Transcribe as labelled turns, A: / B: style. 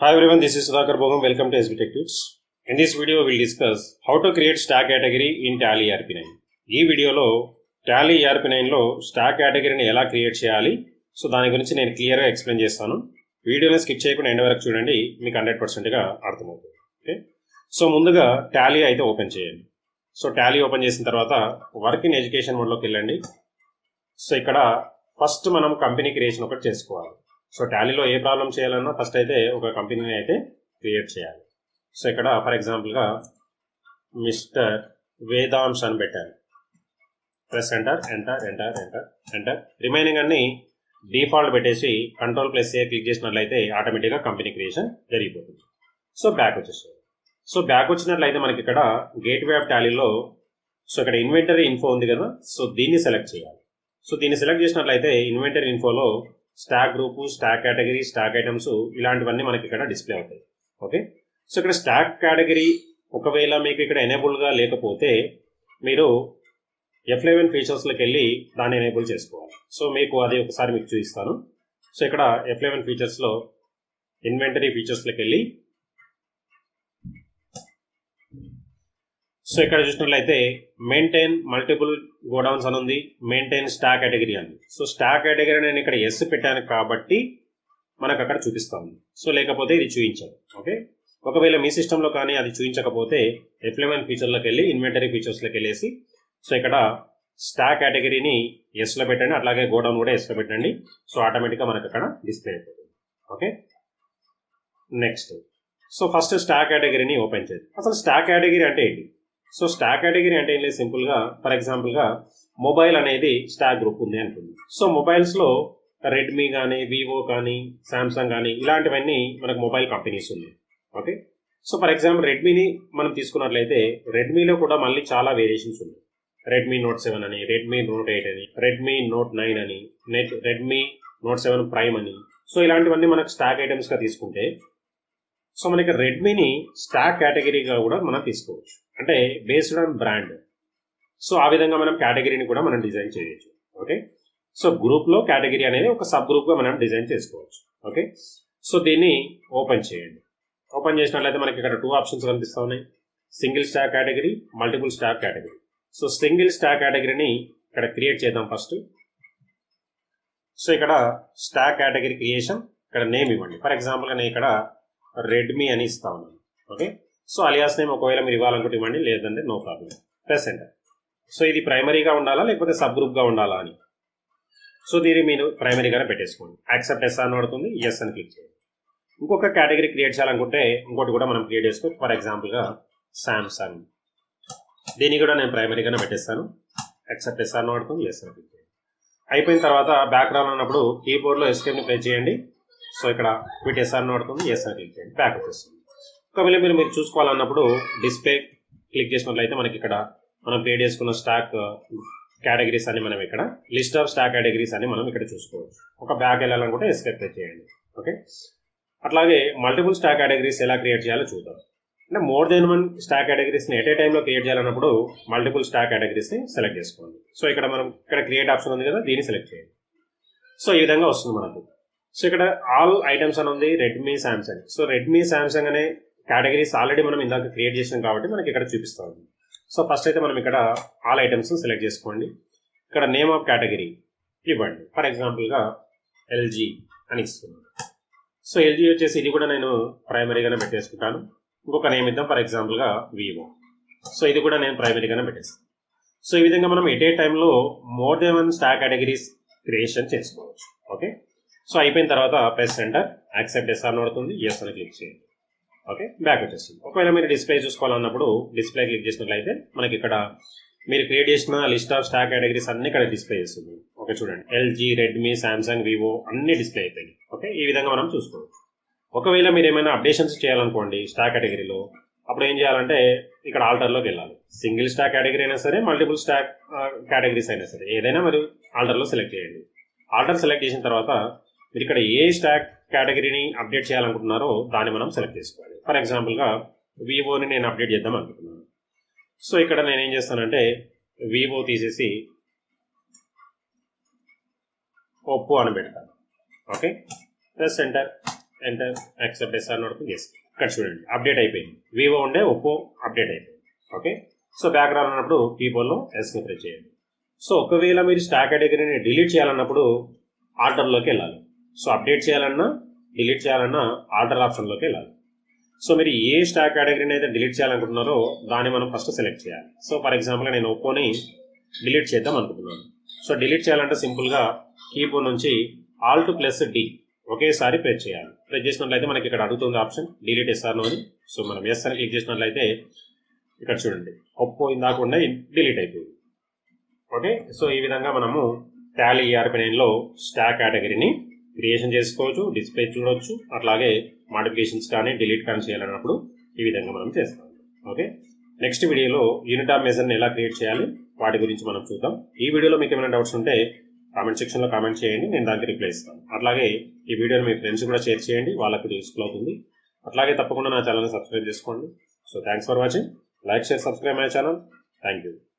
A: Hi everyone, this is Sudhakar Bogam. Welcome to SB Tech Tips. In this video, we'll discuss how to create stack category in Tally ERP9. ఈ వీడియోలో Tally ERP9 లో stock కేటగిరీని ఎలా create చేయాలి so దాని గురించి నేను క్లియర్గా explain చేస్తాను వీడియోని స్కిప్ చేయకుండా ఎండ్ వరకు చూడండి మీకు హండ్రెడ్ పర్సెంట్గా అర్థమవుతుంది ఓకే సో ముందుగా టాలీ అయితే ఓపెన్ చేయండి సో టాలీ ఓపెన్ చేసిన తర్వాత వర్క్ ఇన్ ఎడ్యుకేషన్ మోడ్లోకి వెళ్ళండి సో ఇక్కడ ఫస్ట్ మనం కంపెనీ క్రియేషన్ ఒకటి చేసుకోవాలి సో టాలీలో ఏ ప్రాబ్లం చేయాలన్నా ఫస్ట్ అయితే ఒక కంపెనీని అయితే క్రియేట్ చేయాలి సో ఇక్కడ ఫర్ ఎగ్జాంపుల్గా మిస్టర్ వేదాంశ్ అని పెట్టాను press enter enter enter enter enter remaining అన్ని డిఫాల్ట్ పెట్టేసి కంట్రోల్ ప్లస్ ఏ క్లిక్ చేసినట్లయితే ఆటోమేటిక్గా కంపెనీ క్రియేషన్ జరిగిపోతుంది సో బ్యాక్ వచ్చేస్తుంది సో బ్యాక్ వచ్చినట్లయితే మనకి ఇక్కడ గేట్ వే ఆఫ్ టాలీలో సో ఇక్కడ ఇన్వెంటరీ ఇన్ఫో ఉంది కదా సో దీన్ని సెలెక్ట్ చేయాలి సో దీన్ని సెలెక్ట్ చేసినట్లయితే ఇన్వెంటరీ ఇన్ఫోలో stock group stock category stock items ఇలాంటివన్నీ మనకి ఇక్కడ డిస్ప్లే అవుతాయి ఓకే సో ఇక్కడ స్టాక్ కేటగిరీ ఒకవేళ మీకు ఇక్కడ ఎనేబుల్గా లేకపోతే మీరు ఎఫ్ లెవెన్ ఫీచర్స్లోకి వెళ్ళి దాన్ని ఎనేబుల్ చేసుకోవాలి సో మీకు అది ఒకసారి మీకు చూపిస్తాను సో ఇక్కడ ఎఫ్ లెవెన్ ఫీచర్స్లో ఇన్వెంటరీ ఫీచర్స్లోకి వెళ్ళి సో ఇక్కడ చూసినట్లయితే మెయింటైన్ మల్టిపుల్ గోడౌన్స్ అని ఉంది మెయింటైన్ స్టాక్ కేటగిరీ అని సో స్టాక్ కేటగిరీ నేను ఇక్కడ ఎస్ పెట్టాను కాబట్టి మనకు అక్కడ చూపిస్తాను సో లేకపోతే ఇది చూపించదు ఓకే ఒకవేళ మీ సిస్టంలో కానీ అది చూపించకపోతే ఎఫ్లెవెన్ ఫీచర్లోకి వెళ్ళి ఇన్వెంటరీ ఫీచర్స్లోకి వెళ్ళేసి సో ఇక్కడ స్టాక్ కేటగిరీని ఎస్లో పెట్టండి అట్లాగే గోడౌన్ కూడా ఎస్లో పెట్టండి సో ఆటోమేటిక్గా మనకు అక్కడ డిస్ప్లే అయిపోతుంది okay next so first stock కేటగిరీని ఓపెన్ చేయండి అసలు స్టాక్ కేటగిరీ అంటే ఏంటి సో స్టాక్ కేటగిరీ అంటే ఏం లేదు సింపుల్గా ఫర్ ఎగ్జాంపుల్గా మొబైల్ అనేది స్టాక్ గ్రూప్ ఉంది అనుకుంది సో మొబైల్స్లో రెడ్మీ కానీ వివో కానీ సామ్సంగ్ కానీ ఇలాంటివన్నీ మనకు మొబైల్ కంపెనీస్ ఉన్నాయి ఓకే సో ఫర్ ఎగ్జాంపుల్ రెడ్మీని మనం తీసుకున్నట్లయితే రెడ్మీలో కూడా మళ్ళీ చాలా వేరియేషన్స్ ఉన్నాయి రెడ్మీ నోట్ సెవెన్ అని రెడ్మీ నోట్ ఎయిట్ అని రెడ్మీ నోట్ నైన్ అని net Redmi Note seven prime అని సో ఇలాంటివన్నీ మనకు స్టాక్ ఐటమ్స్గా తీసుకుంటే సో మనకి రెడ్మీని స్టాక్ కేటగిరీగా కూడా మనం తీసుకోవచ్చు అంటే బేస్డ్ ఆన్ బ్రాండ్ సో ఆ విధంగా మనం కేటగిరీని కూడా మనం డిజైన్ చేయొచ్చు ఓకే సో గ్రూప్లో కేటగిరీ అనేది ఒక సబ్ గ్రూప్గా మనం డిజైన్ చేసుకోవచ్చు ఓకే సో దీన్ని ఓపెన్ చేయండి ఓపెన్ చేసినట్లయితే మనకి ఇక్కడ టూ ఆప్షన్స్ కనిపిస్తూ ఉన్నాయి single stock category multiple stock category so single stock కేటగిరీని ఇక్కడ క్రియేట్ చేద్దాం ఫస్ట్ సో ఇక్కడ స్టాక్ కేటగిరీ క్రియేషన్ ఇక్కడ నేమ్ ఇవ్వండి ఫర్ ఎగ్జాంపుల్గా నేను ఇక్కడ రెడ్మీ అని ఇస్తా ఉన్నాను ఓకే సో అలియాస్ నేమ్ ఒకవేళ మీరు ఇవ్వాలనుకుంటే ఇవ్వండి లేదంటే no problem press enter so ఇది ప్రైమరీగా ఉండాలా లేకపోతే సబ్ గ్రూప్గా ఉండాలా అని సో దీన్ని మీరు ప్రైమరీగానే పెట్టేసుకోండి యాక్సెప్ట్ ఎస్ అని పడుతుంది ఎస్ అని క్లిక్ చేయండి ఇంకొక కేటగిరీ క్రియేట్ చేయాలనుకుంటే ఇంకోటి కూడా మనం క్రియేట్ చేసుకోవచ్చు ఫర్ ఎగ్జాంపుల్గా సామ్సంగ్ దీన్ని కూడా నేను ప్రైమరీగానే పెట్టేస్తాను యాక్సెప్ట్ ఎస్ అని పడుతుంది ఎస్ అని క్లిక్ చేయండి అయిపోయిన తర్వాత బ్యాక్గ్రౌండ్ ఉన్నప్పుడు కీబోర్డ్లో ఎస్కేప్ని ప్లే చేయండి సో ఇక్కడ క్విట్ ఎస్ అని పడుతుంది ఎస్ అని క్లిక్ చేయండి బ్యాక్ వచ్చేస్తుంది ఒకవేళ మీరు మీరు చూసుకోవాలన్నప్పుడు డిస్ప్లే క్లిక్ చేసినట్లయితే మనకి ఇక్కడ మనం క్రియేట్ చేసుకున్న స్టాక్ కేటగిరీస్ అని మనం ఇక్కడ లిస్ట్ ఆఫ్ స్టాక్ కేటగిరీస్ అని మనం ఇక్కడ చూసుకోవచ్చు ఒక బ్యాక్ వెళ్ళాలనుకుంటే ఎస్కేప్ ప్లే చేయండి ఓకే అట్లాగే మల్టిపుల్ స్టాక్ కేటగిరీస్ ఎలా క్రియేట్ చేయాలో చూద్దాం అంటే మోర్ దెన్ వన్ స్టాక్ కేటగిరీస్ని ఎట్ ఏ టైంలో క్రియేట్ చేయాలన్నప్పుడు మల్టిపుల్ స్టాక్ కేటగిరీస్ని సెలెక్ట్ చేసుకోండి సో ఇక్కడ మనం ఇక్కడ క్రియేట్ ఆప్షన్ ఉంది కదా దీన్ని సెలెక్ట్ చేయండి సో ఈ విధంగా వస్తుంది మనకు సో ఇక్కడ ఆల్ ఐటమ్స్ అని ఉంది Redmi Samsung so Redmi Samsung అనే కేటగిరీస్ ఆల్రెడీ మనం ఇందాక క్రియేట్ చేసినాం కాబట్టి మనకి ఇక్కడ చూపిస్తా ఉంది సో ఫస్ట్ అయితే మనం ఇక్కడ ఆల్ ఐటమ్స్ సెలెక్ట్ చేసుకోండి ఇక్కడ నేమ్ ఆఫ్ కేటగిరీ ఇవ్వండి ఫర్ ఎగ్జాంపుల్గా ఎల్జీ అని ఇస్తున్నాను సో ఎల్జీ వచ్చేసి ఇది కూడా నేను ప్రైమరీగానే పెట్టేసుకుంటాను ఇంకొక నేమ్ ఇద్దాం ఫర్ ఎగ్జాంపుల్గా వివో సో ఇది కూడా నేను ప్రైమరీగానే పెట్టేస్తాను సో ఈ విధంగా మనం ఎట్ ఏ టైంలో more than one stock categories creation చేసుకోవచ్చు ఓకే సో అయిపోయిన తర్వాత ప్రెస్ సెంటర్ యాక్సెప్ట్ ఎస్ అని పడుతుంది ఎస్ అని క్లిక్ చేయండి ఓకే బ్యాక్ వచ్చేస్తుంది ఒకవేళ మీరు డిస్ప్లే చూసుకోవాలన్నప్పుడు డిస్ప్లే క్లిక్ చేసినట్లయితే మనకి ఇక్కడ మీరు క్రియేట్ చేసిన లిస్ట్ ఆఫ్ స్టాక్ కేటగిరీస్ అన్ని ఇక్కడ డిస్ప్లే చేస్తుంది ఓకే చూడండి ఎల్జీ రెడ్మీ సామ్సంగ్ వివో అన్ని డిస్ప్లే అయిపోయింది ఓకే ఈ విధంగా మనం చూసుకోవచ్చు ఒకవేళ మీరు ఏమైనా అప్డేషన్స్ చేయాలనుకోండి స్టాక్ కేటగిరీలో అప్పుడు ఏం చేయాలంటే ఇక్కడ ఆల్టర్లోకి వెళ్ళాలి సింగిల్ స్టాక్ కేటగిరీ అయినా సరే మల్టిపుల్ స్టాక్ కేటగిరీస్ అయినా సరే ఏదైనా మీరు ఆల్టర్లో సెలెక్ట్ చేయండి ఆల్టర్ సెలెక్ట్ చేసిన తర్వాత మీరు ఇక్కడ ఏ స్టాక్ కేటగిరీని అప్డేట్ చేయాలనుకుంటున్నారో దాన్ని మనం సెలెక్ట్ చేసుకోవాలి ఫర్ ఎగ్జాంపుల్గా వివోని నేను అప్డేట్ చేద్దాం అనుకుంటున్నాను సో ఇక్కడ నేను ఏం చేస్తానంటే వివో తీసేసి ఒప్పో అని పెడతాను okay press enter enter accept yes అని నడుతుంది ఎస్ ఇక్కడ చూడండి అప్డేట్ అయిపోయింది వివో ఉండే ఒప్పో అప్డేట్ అయిపోయింది ఓకే సో బ్యాక్గ్రౌండ్ అన్నప్పుడు కీబోర్డ్లో ఎస్ని ప్రెస్ చేయండి సో ఒకవేళ మీరు స్టాక్ కేటగిరీని డిలీట్ చేయాలన్నప్పుడు ఆర్డర్లోకి వెళ్ళాలి సో అప్డేట్ చేయాలన్నా డిలీట్ చేయాలన్నా ఆర్డర్ ఆప్షన్లోకి వెళ్ళాలి సో మీరు ఏ స్టాక్ కేటగిరీని అయితే డిలీట్ చేయాలనుకుంటున్నారో దాన్ని మనం ఫస్ట్ సెలెక్ట్ చేయాలి సో ఫర్ ఎగ్జాంపుల్ నేను ఒప్పోని డిలీట్ చేద్దాం అనుకుంటున్నాను సో డిలీట్ చేయాలంటే సింపుల్గా కీబోర్డ్ నుంచి ఆల్ట్ ప్లస్ డి ఒకేసారి ప్రెస్ చేయాలి ప్రెస్ చేసినట్లయితే మనకి ఇక్కడ అడుగుతుంది ఆప్షన్ డిలీట్ ఎస్ఆర్నో అని సో మనం ఎస్ అని క్లిక్ చేసినట్లయితే ఇక్కడ చూడండి ఒప్పో ఇందాకుండా డిలీట్ అయిపోయింది ఓకే సో ఈ విధంగా మనము టాలీ ఈఆర్పి నైన్లో స్టాక్ కేటగిరీని క్రియేషన్ చేసుకోవచ్చు డిస్ప్లే చూడవచ్చు అట్లాగే మాడిఫికేషన్స్ కానీ డిలీట్ కానీ చేయాలన్నప్పుడు ఈ విధంగా మనం చేస్తాం ఓకే నెక్స్ట్ వీడియోలో యూనిట్ ఆఫ్ మెజర్ని ఎలా క్రియేట్ చేయాలి వాటి గురించి మనం చూద్దాం ఈ వీడియోలో మీకు ఏమైనా డౌట్స్ ఉంటే కామెంట్ సెక్షన్లో కామెంట్ చేయండి నేను దానికి రిప్లై ఇస్తాను అట్లాగే ఈ వీడియోని మీ ఫ్రెండ్స్ కూడా షేర్ చేయండి వాళ్ళకి యూస్ఫుల్ అవుతుంది అట్లాగే తప్పకుండా నా ఛానల్ని సబ్స్క్రైబ్ చేసుకోండి so thanks for watching like share subscribe my channel thank you